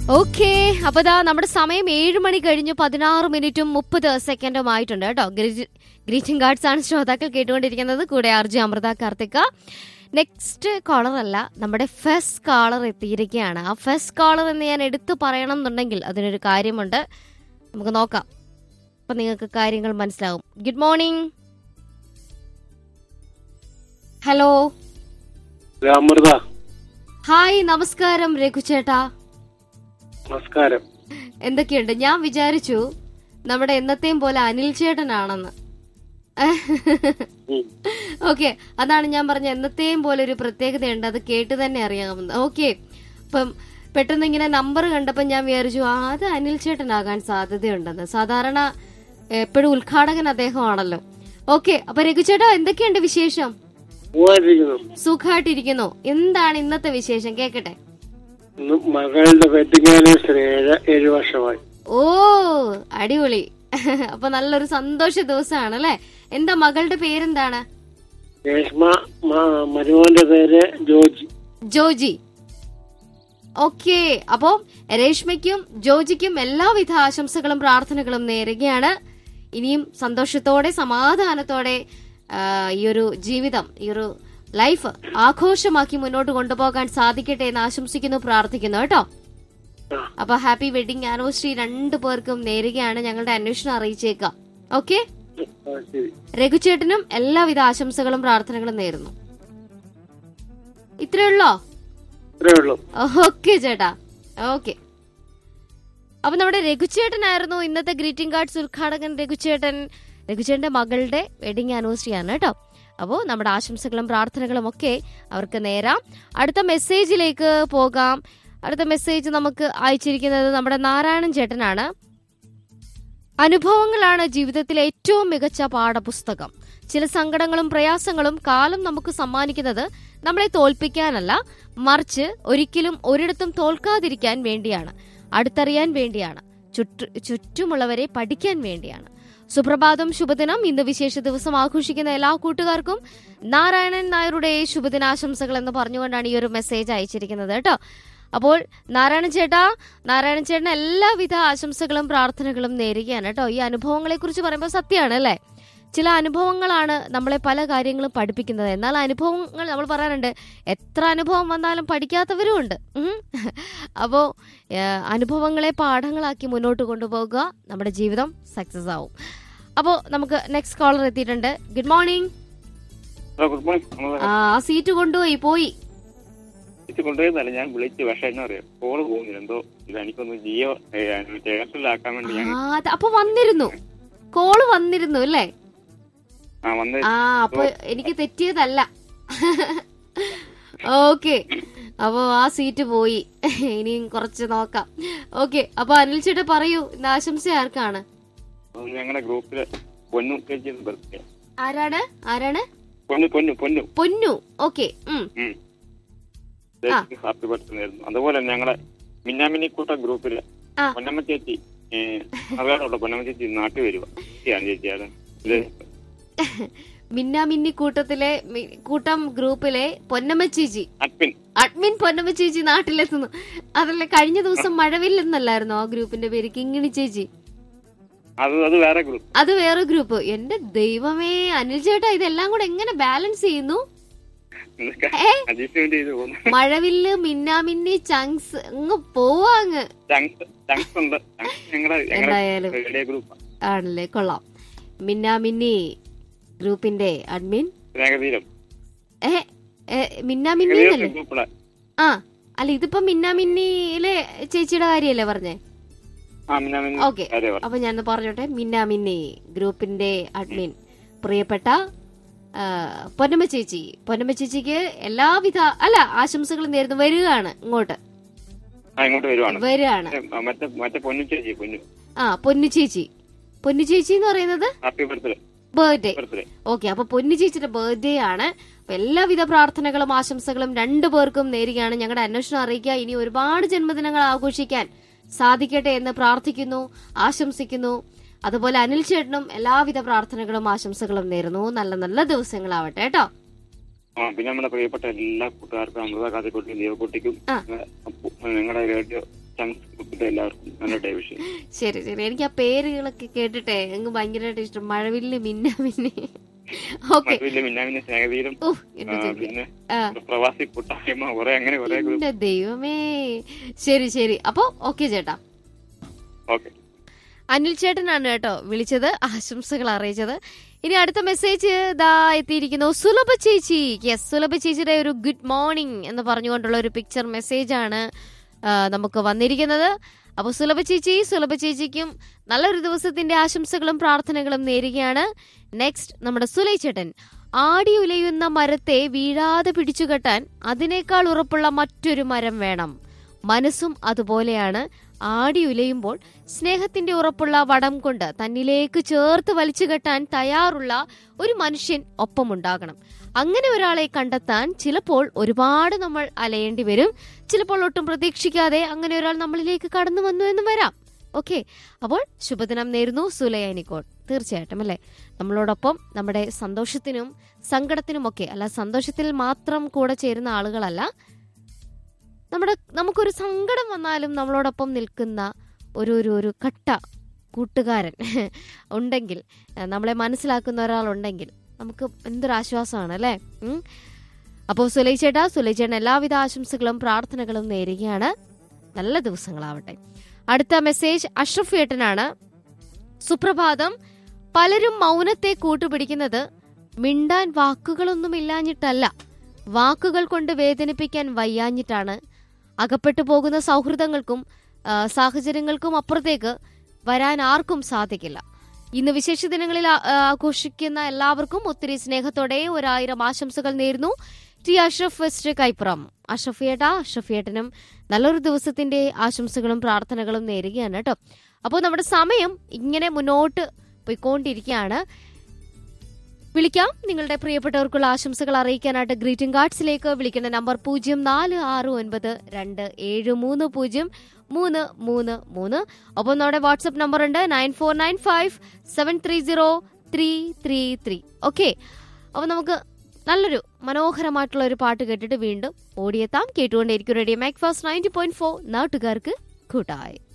Okay അപ്പൊ ദാ നമ്മുടെ സമയം ഏഴ് മണി കഴിഞ്ഞു പതിനാറ് മിനിറ്റും മുപ്പത് സെക്കൻഡും ആയിട്ടുണ്ട് കേട്ടോ ഗ്രീറ്റിംഗ് കാർഡ്സ് ആണ് ശ്രോതാക്കൾ കേട്ടുകൊണ്ടിരിക്കുന്നത് കൂടെ RJ Amrutha Karthika next caller അല്ല നമ്മുടെ ഫസ്റ്റ് കോളർ എത്തിയിരിക്കുകയാണ് ആ ഫസ്റ്റ് കോളർ എന്ന് ഞാൻ എടുത്തു പറയണം എന്നുണ്ടെങ്കിൽ അതിനൊരു കാര്യമുണ്ട് നമുക്ക് നോക്കാം അപ്പൊ നിങ്ങൾക്ക് കാര്യങ്ങൾ മനസ്സിലാവും good morning hello Amrutha hi നമസ്കാരം രഘുചേട്ടാ നമസ്കാരം എന്തൊക്കെയുണ്ട് ഞാൻ വിചാരിച്ചു നമ്മുടെ എന്നത്തെയും പോലെ അനിൽ ചേട്ടനാണെന്ന് ഉം. ഓക്കെ അതാണ് ഞാൻ പറഞ്ഞ എന്നത്തെയും പോലെ ഒരു പ്രത്യേകതയുണ്ട് അത് കേട്ട് തന്നെ അറിയാമെന്ന് ഓക്കെ അപ്പം പെട്ടെന്ന് ഇങ്ങനെ നമ്പർ കണ്ടപ്പോൾ ഞാൻ വിചാരിച്ചു ആ അത് അനിൽ ചേട്ടനാകാൻ സാധ്യതയുണ്ടെന്ന് സാധാരണ എപ്പോഴും ഉദ്ഘാടകൻ അദ്ദേഹമാണല്ലോ ഓക്കെ അപ്പൊ രഘുചേട്ടാ എന്തൊക്കെയുണ്ട് വിശേഷം പോവാതിരിക്കുന്നു സുഖമായിട്ടിരിക്കുന്നു എന്താണ് ഇന്നത്തെ വിശേഷം കേക്കട്ടെ ഇന്ന് മകളുടെ വെഡിങ് ആനിവേഴ്സറി ഏഴ് ഏഴ് വർഷമായി ഓ അടിപൊളി അപ്പൊ നല്ലൊരു സന്തോഷ ദിവസമാണ് അല്ലെ എന്താ മകളുടെ പേരെന്താണ് രേഷ്മ മ- മരുമോന്റെ പേര് ജോജി ജോജി ഓക്കെ അപ്പോ രേഷ്മയ്ക്കും ജോജിക്കും എല്ലാവിധ ആശംസകളും പ്രാർത്ഥനകളും നേരുകയാണ് ഇനിയും സന്തോഷത്തോടെ സമാധാനത്തോടെ ആ, ഈ ഒരു ജീവിതം ഈ ഒരു ലൈഫ് ആഘോഷമാക്കി മുന്നോട്ട് കൊണ്ടുപോകാൻ സാധിക്കട്ടെ എന്ന് ആശംസിക്കുന്നു പ്രാർത്ഥിക്കുന്നു കേട്ടോ ആ. അപ്പൊ ഹാപ്പി വെഡിങ് ആനിവേഴ്സറി രണ്ടു പേർക്കും നേരുകയാണ് ഞങ്ങളുടെ അന്വേഷണം അറിയിച്ചേക്കാം ഓക്കെ ആ, ശരി രഘുചേട്ടനും എല്ലാവിധ ആശംസകളും പ്രാർത്ഥനകളും നേരുന്നു ഇത്രയുള്ളോ ഇത്രേ ഉള്ളൂ ഓക്കെ ചേട്ടാ ഓക്കെ അപ്പൊ നമ്മുടെ രഘുചേട്ടനായിരുന്നു ഇന്നത്തെ ഗ്രീറ്റിംഗ് കാർഡ്സ് ഉദ്ഘാടകൻ രഘുചേട്ടൻ രഘുചേട്ടന്റെ മകളുടെ വെഡിങ് ആനിവേഴ്സറി ആണ് കേട്ടോ അപ്പോൾ നമ്മുടെ ആശംസകളും പ്രാർത്ഥനകളും ഒക്കെ അവർക്ക് നേരാം അടുത്ത മെസ്സേജിലേക്ക് പോകാം അടുത്ത മെസ്സേജ് നമുക്ക് അയച്ചിരിക്കുന്നത് നമ്മുടെ നാരായണൻ ചേട്ടനാണ് അനുഭവങ്ങളാണ് ജീവിതത്തിലെ ഏറ്റവും മികച്ച പാഠപുസ്തകം ചില സങ്കടങ്ങളും പ്രയാസങ്ങളും കാലം നമുക്ക് സമ്മാനിക്കുന്നത് നമ്മളെ തോൽപ്പിക്കാനല്ല മറിച്ച് ഒരിക്കലും ഒരിടത്തും തോൽക്കാതിരിക്കാൻ വേണ്ടിയാണ് അടുത്തറിയാൻ വേണ്ടിയാണ് ചുറ്റു ചുറ്റുമുള്ളവരെ പഠിക്കാൻ വേണ്ടിയാണ് സുപ്രഭാതം ശുഭദിനം ഇന്ന് വിശേഷ ദിവസം ആഘോഷിക്കുന്ന എല്ലാ കൂട്ടുകാർക്കും നാരായണൻ നായരുടെ ശുഭദിനാശംസകൾ എന്ന് പറഞ്ഞുകൊണ്ടാണ് ഈ ഒരു മെസ്സേജ് അയച്ചിരിക്കുന്നത് കേട്ടോ അപ്പോൾ നാരായണൻ ചേട്ടാ നാരായണൻ ചേട്ടന് എല്ലാവിധ ആശംസകളും പ്രാർത്ഥനകളും നേരുകയാണ് കേട്ടോ ഈ അനുഭവങ്ങളെ കുറിച്ച് പറയുമ്പോൾ സത്യമാണ് അല്ലേ ചില അനുഭവങ്ങളാണ് നമ്മളെ പല കാര്യങ്ങളും പഠിപ്പിക്കുന്നത് എന്നാൽ അനുഭവങ്ങൾ നമ്മൾ പറയാറുണ്ട് എത്ര അനുഭവം വന്നാലും പഠിക്കാത്തവരും ഉണ്ട് ഉം. അപ്പോ ഏഹ്, അനുഭവങ്ങളെ പാഠങ്ങളാക്കി മുന്നോട്ട് കൊണ്ടുപോകുക നമ്മുടെ ജീവിതം സക്സസ് ആവും അപ്പോൾ നമുക്ക് നെക്സ്റ്റ് കോളർ എത്തിയിട്ടുണ്ട് ഗുഡ് മോർണിംഗ് ഗുഡ് മോർണിംഗ് ആ സീറ്റ് കൊണ്ടുപോയി പോയി ഇത് കൊണ്ടുപോയതല്ല ഞാൻ വിളിച്ചു പക്ഷെ എന്നാ അറിയാം കോള് പോകുന്നില്ല എന്തോ ഇത് എനിക്കൊന്ന് ജിയോ എയർടെലാക്കാൻ വേണ്ടി ഞാൻ ആ അത് അപ്പൊ വന്നിരുന്നു കോള് വന്നിരുന്നു അല്ലേ ആ വന്ന് ആ അപ്പൊ എനിക്ക് തെറ്റിയതല്ല ഓക്കെ അപ്പൊ ആ സീറ്റ് പോയി ഇനിയും കുറച്ച് നോക്കാം ഓക്കെ അപ്പൊ അനിൽ ചേട്ടാ പറയൂ ഇന്ന് ആശംസ ആർക്കാണ് ഞങ്ങളുടെ ഗ്രൂപ്പില് പൊന്നു ചേച്ചി ബർത്ത്ഡേ ആരാണ് ആരാണ് പൊന്നു പൊന്നു പൊന്നു പൊന്നു ഓക്കെ ഉം ഉം. ചേച്ചിക്ക് ഹാപ്പി ബർത്ത്ഡേ ആയിരുന്നു അതുപോലെ ഞങ്ങളെ മിന്നാമിനിക്കൂട്ട ഗ്രൂപ്പില് ആ. പൊന്നമ്മ ചേച്ചി അറിയാറുള്ള പൊന്നമ്മ ചേച്ചി നാട്ടിൽ വരുക ചേച്ചിയാണ് ചേച്ചിയാണ് ഇത് മിന്നാമിന്നി കൂട്ടത്തിലെ മി- കൂട്ടം ഗ്രൂപ്പിലെ പൊന്നമ്മ ചേച്ചി അഡ്മിൻ അഡ്മിൻ പൊന്നമ്മ ചേച്ചി നാട്ടിലെത്തുന്നു അതല്ലേ കഴിഞ്ഞ ദിവസം മഴവില്ലെന്നല്ലായിരുന്നോ ആ ഗ്രൂപ്പിന്റെ പേര് കിങ്ങിണി ചേച്ചി അത് അത് വേറെ ഗ്രൂപ്പ് അത് വേറെ ഗ്രൂപ്പ് എന്റെ ദൈവമേ അനിൽ ചേട്ടാ ഇതെല്ലാം കൂടെ എങ്ങനെ ബാലൻസ് ചെയ്യുന്നു ഏ? അഡ്ജസ്റ്റ്മെന്റ് ചെയ്ത് പോകുന്നു മഴവില്ല് മിന്നാമിന്നി ചങ്സ് അങ്ങ് പോവാ അങ്ങ് ചങ്സ് ചങ്സ് ഉണ്ട് ചങ്സ് ഞങ്ങളുടെ എന്തായാലും. ഞങ്ങളുടെ റേഡിയോ ഗ്രൂപ്പ് ആണല്ലേ കൊള്ളാം മിന്നാമിന്നി ഗ്രൂപ്പിന്റെ അഡ്മിൻ സ്നേഹതീരം ഏ ഏ, മിന്നാമിന്നി എന്നല്ലേ ഗ്രൂപ്പിലെ ആ അല്ല ഇതിപ്പോ മിന്നാമിന്നിയിലെ ചേച്ചിയുടെ കാര്യല്ലേ പറഞ്ഞേ ആ മിന്നാമിനി ഓക്കെ കാര്യം പറ. അപ്പൊ ഞാൻ പറഞ്ഞോട്ടെ മിന്നാമിന്നി ഗ്രൂപ്പിന്റെ അഡ്മിൻ പ്രിയപ്പെട്ട ആ, പൊന്നമ്മ ചേച്ചി പൊന്നമ്മ ചേച്ചിക്ക് എല്ലാവിധ അല്ല ആശംസകളും നേരുന്നു വരികയാണ് ഇങ്ങോട്ട് ആ ഇങ്ങോട്ട് വരുവാണ് വരികയാണ് മറ്റേ- മറ്റേ മറ്റേ പൊന്നു ചേച്ചി പൊന്നു ആ പൊന്നു ചേച്ചി പൊന്നു ചേച്ചി എന്ന് പറയുന്നത് happy birthday birthday birthday okay അപ്പൊ പൊന്നു ചേച്ചിയുടെ ബർത്ത്ഡേ ആണ് അപ്പൊ എല്ലാവിധ പ്രാർത്ഥനകളും ആശംസകളും രണ്ടു പേർക്കും നേരുകയാണ് ഞങ്ങളുടെ അന്വേഷണം അറിയിക്കുക ഇനി ഒരുപാട് ജന്മദിനങ്ങൾ ആഘോഷിക്കാൻ സാധിക്കട്ടെ എന്ന് പ്രാർത്ഥിക്കുന്നു ആശംസിക്കുന്നു അതുപോലെ അനിൽ ചേട്ടനും എല്ലാവിധ പ്രാർത്ഥനകളും ആശംസകളും നേരുന്നു നല്ല നല്ല ദിവസങ്ങളാവട്ടെ കേട്ടോ ആ പിന്നെ നമ്മുടെ പ്രിയപ്പെട്ട എല്ലാ കൂട്ടുകാർക്കും അമൃത കാത്തിക്കുട്ടിക്കും ദീപക്കുട്ടിക്കും ആ. നിങ്ങളുടെ റേഡിയോ ഇത് എല്ലാവർക്കും നല്ല ഡേ വിഷയം ശരി ശരി എനിക്ക് ആ പേരുകളൊക്കെ കേട്ടിട്ടെ അങ്ങ് ഭയങ്കരമായിട്ട് ഇഷ്ടം മഴവില്ല് മിന്ന മിന്നെ ഓക്കെ മറ്റു മിന്നാമിന്റെ സ്നേഹതീരം ഓ ആ, എന്റെ ദൈവമേ. പിന്നെ ആ പ്രവാസി കൂട്ടായ്മ കുറെ അങ്ങനെ കുറെ എന്റെ ദൈവമേ ശരി ശരി അപ്പൊ ഓക്കെ ചേട്ടാ ഓക്കെ അനിൽ ചേട്ടനാണ് കേട്ടോ വിളിച്ചത് ആശംസകൾ അറിയിച്ചത് ഇനി അടുത്ത മെസ്സേജ് ദാ എത്തിയിരിക്കുന്നു സുലഭ ചേച്ചി യെസ് സുലഭ ചേച്ചിയുടെ ഒരു ഗുഡ് മോർണിംഗ് എന്ന് പറഞ്ഞുകൊണ്ടുള്ള ഒരു പിക്ചർ മെസ്സേജ് ആണ് ആ, നമുക്ക് വന്നിരിക്കുന്നത് അപ്പോൾ സുലഭ ചേച്ചി സുലഭ ചേച്ചിക്കും നല്ലൊരു ദിവസത്തിന്റെ ആശംസകളും പ്രാർത്ഥനകളും നേരുകയാണ് നെക്സ്റ്റ് നമ്മുടെ സുലൈ ചേട്ടൻ ആടി ഉലയുന്ന മരത്തെ വീഴാതെ പിടിച്ചുകെട്ടാൻ അതിനേക്കാൾ ഉറപ്പുള്ള മറ്റൊരു മരം വേണം മനസ്സും അതുപോലെയാണ് ആടി ഉലയുമ്പോൾ സ്നേഹത്തിന്റെ ഉറപ്പുള്ള വടം കൊണ്ട് തന്നിലേക്ക് ചേർത്ത് വലിച്ചു കെട്ടാൻ തയ്യാറുള്ള ഒരു മനുഷ്യൻ ഒപ്പമുണ്ടാകണം അങ്ങനെ ഒരാളെ കണ്ടെത്താൻ ചിലപ്പോൾ ഒരുപാട് നമ്മൾ അലയേണ്ടി വരും ചിലപ്പോൾ ഒട്ടും പ്രതീക്ഷിക്കാതെ അങ്ങനെ ഒരാൾ നമ്മളിലേക്ക് കടന്നു വന്നു എന്നും വരാം ഓക്കെ അപ്പോൾ ശുഭദിനം നേരുന്നു സുലയാനിക്കോട് തീർച്ചയായിട്ടും അല്ലേ നമ്മളോടൊപ്പം നമ്മുടെ സന്തോഷത്തിനും സങ്കടത്തിനുമൊക്കെ അല്ല സന്തോഷത്തിൽ മാത്രം കൂടെ ചേരുന്ന ആളുകളല്ല നമ്മുടെ നമുക്കൊരു സങ്കടം വന്നാലും നമ്മളോടൊപ്പം നിൽക്കുന്ന ഒരു ഒരു ഒരു കട്ട കൂട്ടുകാരൻ ഉണ്ടെങ്കിൽ ഏഹ് നമ്മളെ മനസ്സിലാക്കുന്ന ഒരാളുണ്ടെങ്കിൽ നമുക്ക് എന്തൊരു ആശ്വാസമാണ് അല്ലേ ഉം. അപ്പോൾ സുലൈ ചേട്ടാ സുലൈ ചേട്ടൻ എല്ലാവിധ ആശംസകളും പ്രാർത്ഥനകളും നേരുകയാണ് നല്ല ദിവസങ്ങളാവട്ടെ അടുത്ത മെസ്സേജ് അഷ്റഫ് ഏട്ടനാണ് സുപ്രഭാതം പലരും മൗനത്തെ കൂട്ടുപിടിക്കുന്നത് മിണ്ടാൻ വാക്കുകളൊന്നും ഇല്ലാഞ്ഞിട്ടല്ല വാക്കുകൾ കൊണ്ട് വേദനിപ്പിക്കാൻ വയ്യാഞ്ഞിട്ടാണ് അകപ്പെട്ടു പോകുന്ന സൗഹൃദങ്ങൾക്കും ആ, സാഹചര്യങ്ങൾക്കും അപ്പുറത്തേക്ക് വരാൻ ആർക്കും സാധിക്കില്ല ഇന്ന് വിശേഷ ദിനങ്ങളിൽ ആ- ആ, ആഘോഷിക്കുന്ന എല്ലാവർക്കും ഒത്തിരി സ്നേഹത്തോടെ ഒരായിരം ആശംസകൾ നേരുന്നു ടി അഷ്റഫ് വെസ്റ്റ് കൈപ്പുറം അഷ്റഫിയേട്ട അഷ്റഫിയേട്ടനും നല്ലൊരു ദിവസത്തിന്റെ ആശംസകളും പ്രാർത്ഥനകളും നേരുകയാണ് കേട്ടോ അപ്പോൾ നമ്മുടെ സമയം ഇങ്ങനെ മുന്നോട്ട് പോയിക്കൊണ്ടിരിക്കുകയാണ് വിളിക്കാം നിങ്ങളുടെ പ്രിയപ്പെട്ടവർക്കുള്ള ആശംസകൾ അറിയിക്കാനായിട്ട് ഗ്രീറ്റിംഗ് കാർഡ്സിലേക്ക് വിളിക്കേണ്ട നമ്പർ പൂജ്യം നാല് ആറ് ഒൻപത് രണ്ട് ഏഴ് മൂന്ന് പൂജ്യം മൂന്ന് മൂന്ന് മൂന്ന് ഒപ്പം നമ്മുടെ വാട്സപ്പ് നമ്പർ ഉണ്ട് nine four nine five seven three zero three three three okay അപ്പോൾ നമുക്ക് നല്ലൊരു മനോഹരമായിട്ടുള്ള ഒരു പാട്ട് കേട്ടിട്ട് വീണ്ടും ഓടിയെത്താം കേട്ടുകൊണ്ടേയിരിക്കും radio Mac fast ninety point four നാട്ടുകാർക്ക് കൂട്ടായി